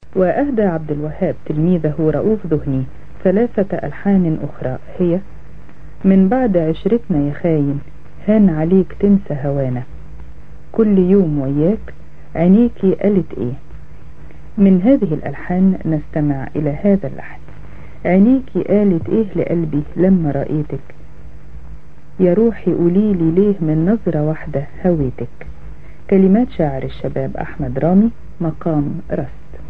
وأهدى عبد الوهاب تلميذه رؤوف ذهني ثلاثة ألحان أخرى هي من بعد عشرتنا يا خاين هان عليك تنسى هوانا كل يوم وياك عينيكي قالت ايه من هذه الألحان نستمع إلى هذا اللحن عينيكي قالت ايه لقلبي لما رأيتك يا روحي قوليلي ليه من نظرة واحدة هويتك كلمات شاعر الشباب أحمد رامي مقام رست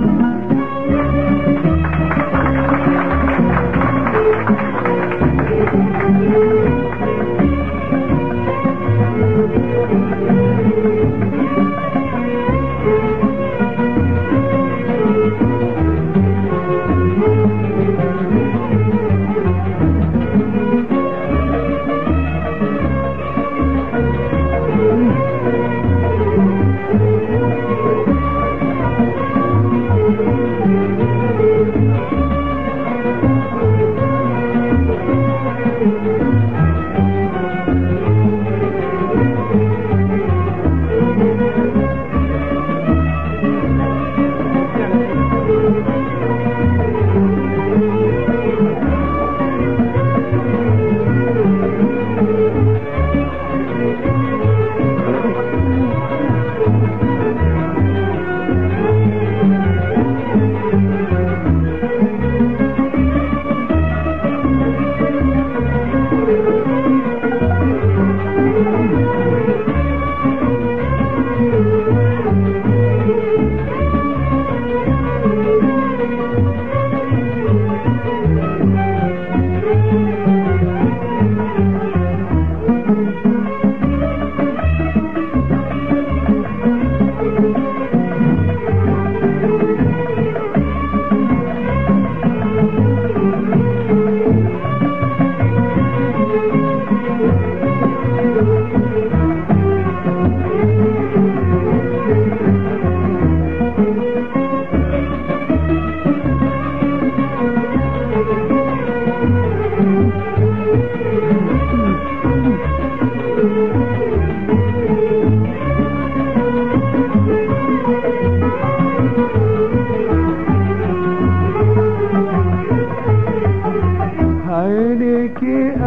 عينك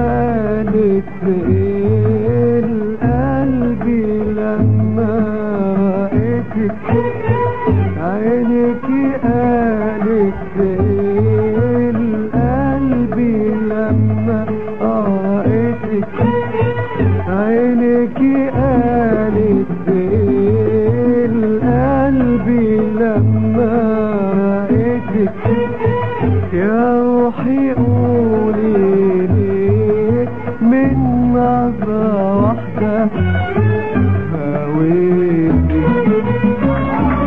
قالت ايه القلب لما رأيتك عينك قالت ايه القلب لما رأيتك عينك قالت ايه القلب لما رأيتك يا روحي قولي لي من نظرة واحدة هويتك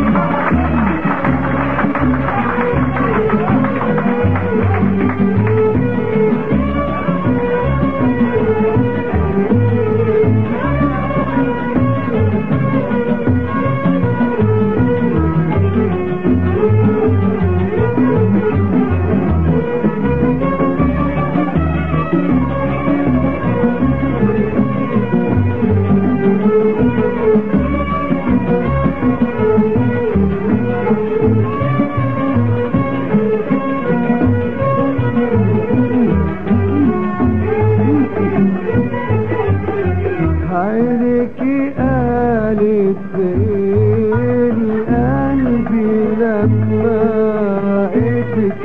عينك قالت ايه القلب لما رأيتك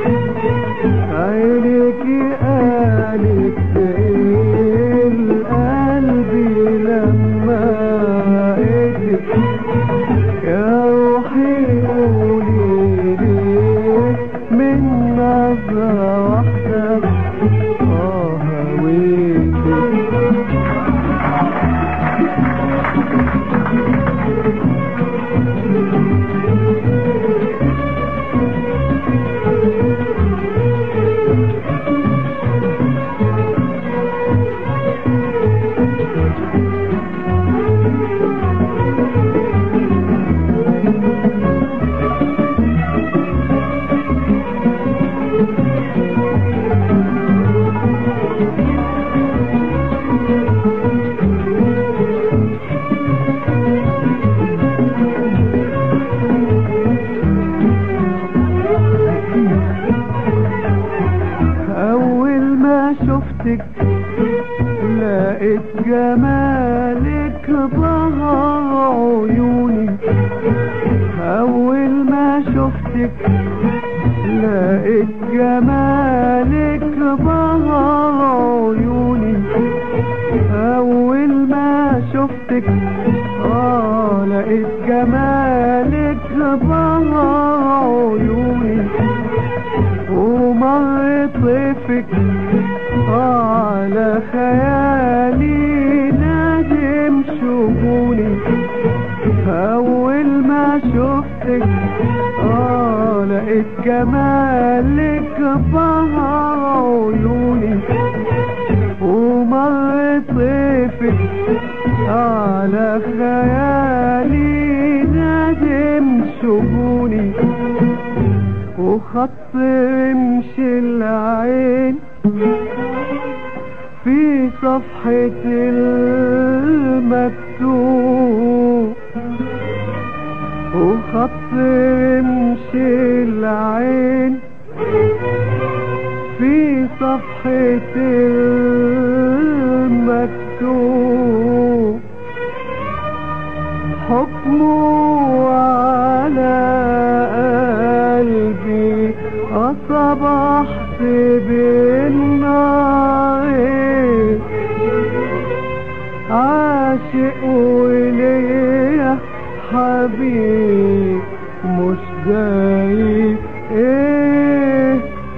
عينك قالت ايه القلب لما رأيتك يا روحي قولي لي من نظرة واحدة اه هويتك شفتك لقيت جمالك ظهر عيوني أول ما شفتك لقيت جمالك ظهر عيوني أول ما شفتك آه لقيت جمالك ظهر عيوني ومر طيفك على خيالي نادم شجوني أول ما شفتك آه لقيت جمالك ظهر عيوني ومر طيفك على خيالي نادم شجوني وخط رمش العين في صفحة المكتوب وخط رمش العين في صفحة المكتوب حكمه على قلبي أصبحت بالنار عاشق وليا حبيب مش جاي ايه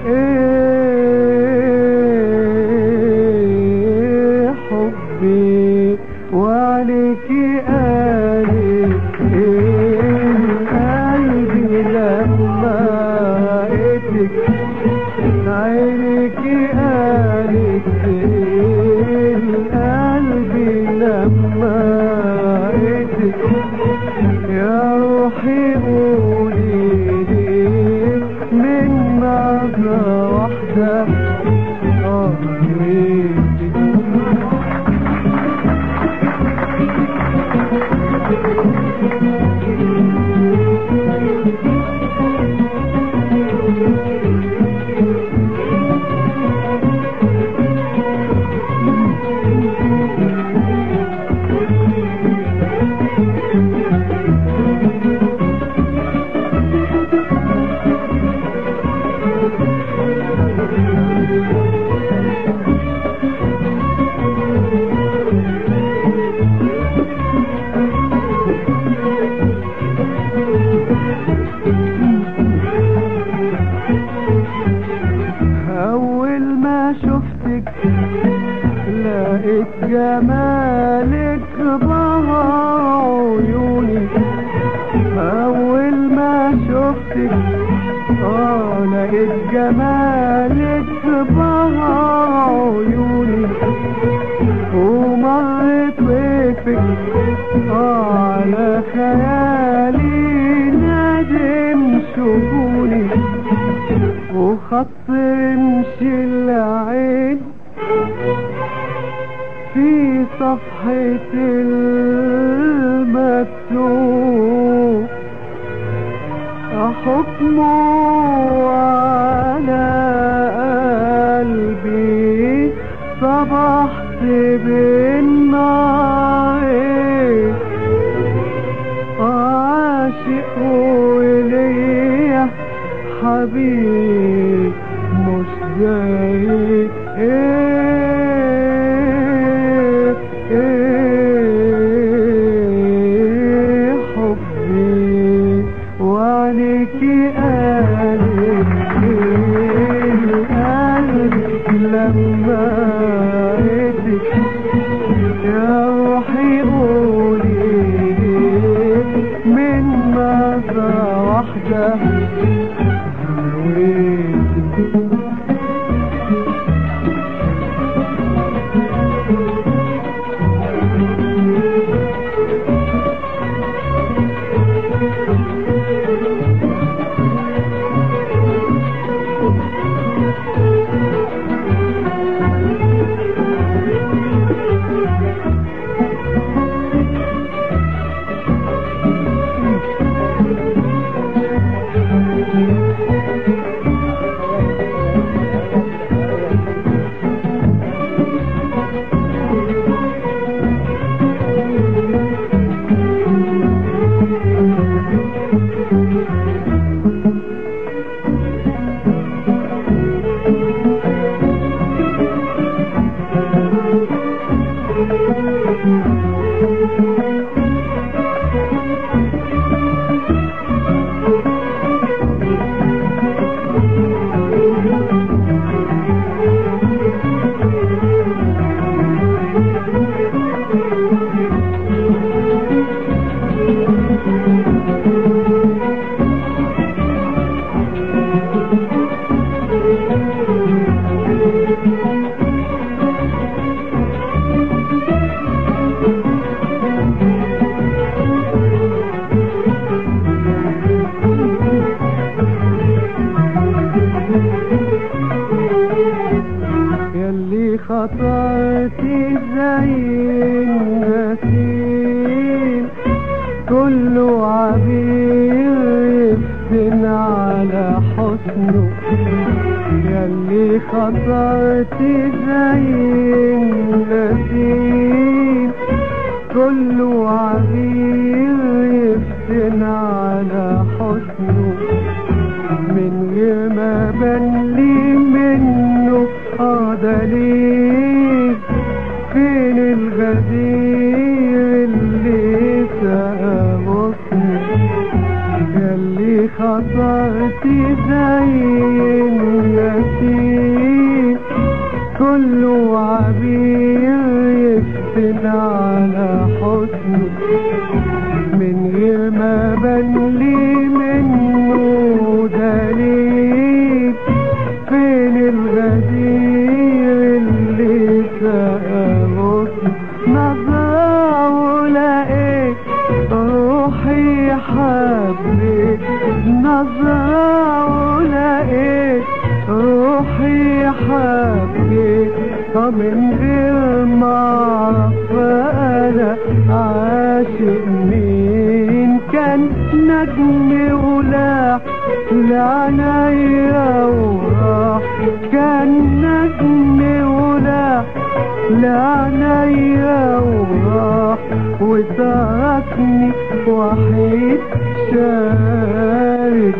ايه حبي وعليكي قالت ايه قلبي لما لقيتك عينيكي قالت ايه قلبي لما لقيتك يا روحي قولي لي من نظرة واحدة اه لقيتك أول ما شفتك لقيت جمالك ظهر عيوني أول ما شفتك آه لقيت جمالك ظهر عيوني ومر طيفك آه على خيالي نادم شجوني وخط رمش العين في صفحة المكتوب حكمه على قلبي صبحت بالنار عاشق وليا حبيب مش جاي ايه ايه حبي وعليكي قالت ايه القلب لما لقيتك يا روحي قولي لي من نظرة واحدة هويتك يفتن على حسنه ياللي خطرت زي النسيم كله عبير يفتن على حسنه من غير ما بنلي منه اه دليل فين الغدير اللي سقى غصنه ياللي خطرت زي النسيم كله عبير يفتن على حسنه من غير ما بنلي منه دليل فين الغدير اللي سقى غصنه نظرة ولقيت روحي حبيت نظرة ولقيت روحي حبيت من غير ما اعرف انا عاشق مين كان نجم ولاح لعنيا وراح كان نجم ولاح لعنيا وراح وتركني وحيد شارد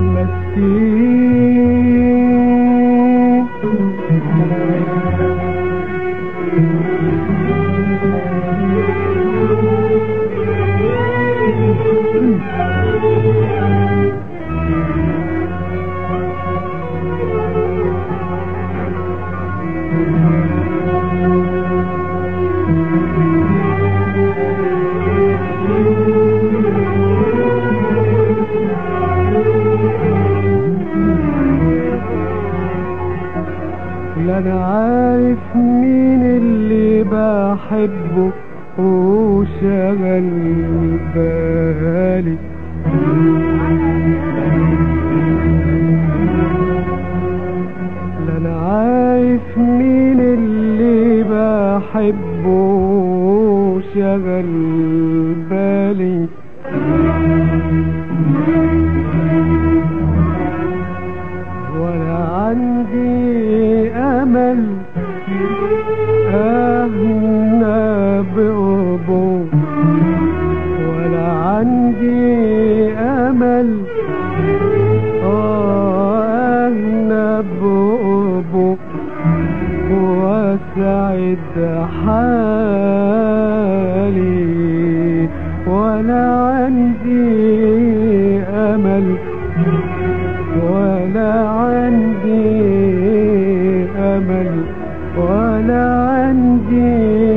مسكين لا انا عارف مين اللي بحبه وشغل بالي لا انا عارف مين اللي بحبه وشغل بالي ولا عندي امل اهنى بقربه ولا عندي امل آه اهنى بقربه واسعد حالي ولا عندي امل ولا عندي امل ولا عندي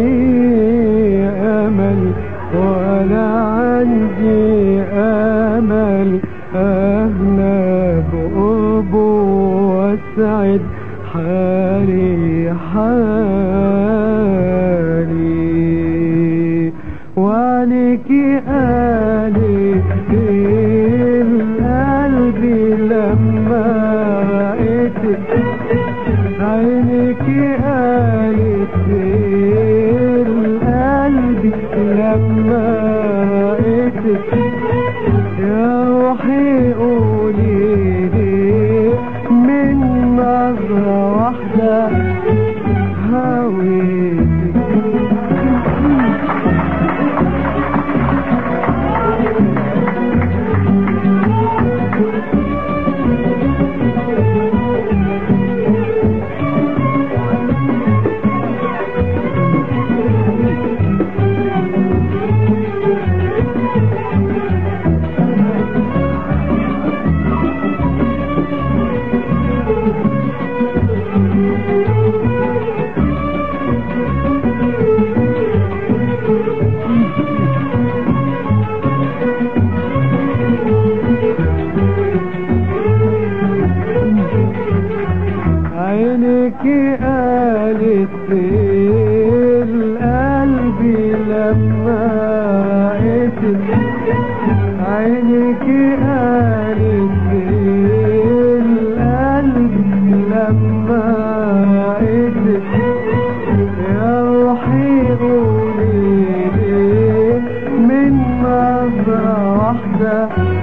امل ولا عندي امل اهنى بقربه واسعد حالي حالي وعليك قالي القلب لما رأيتك عينك قالت القلب لما رأيتك يا روحي قولي لي من نظرة واحدة هويتك عينك قالت القلب لما رأيتك عينك قالت القلب لما رأيتك يا روحي قولي لي من نظرة واحدة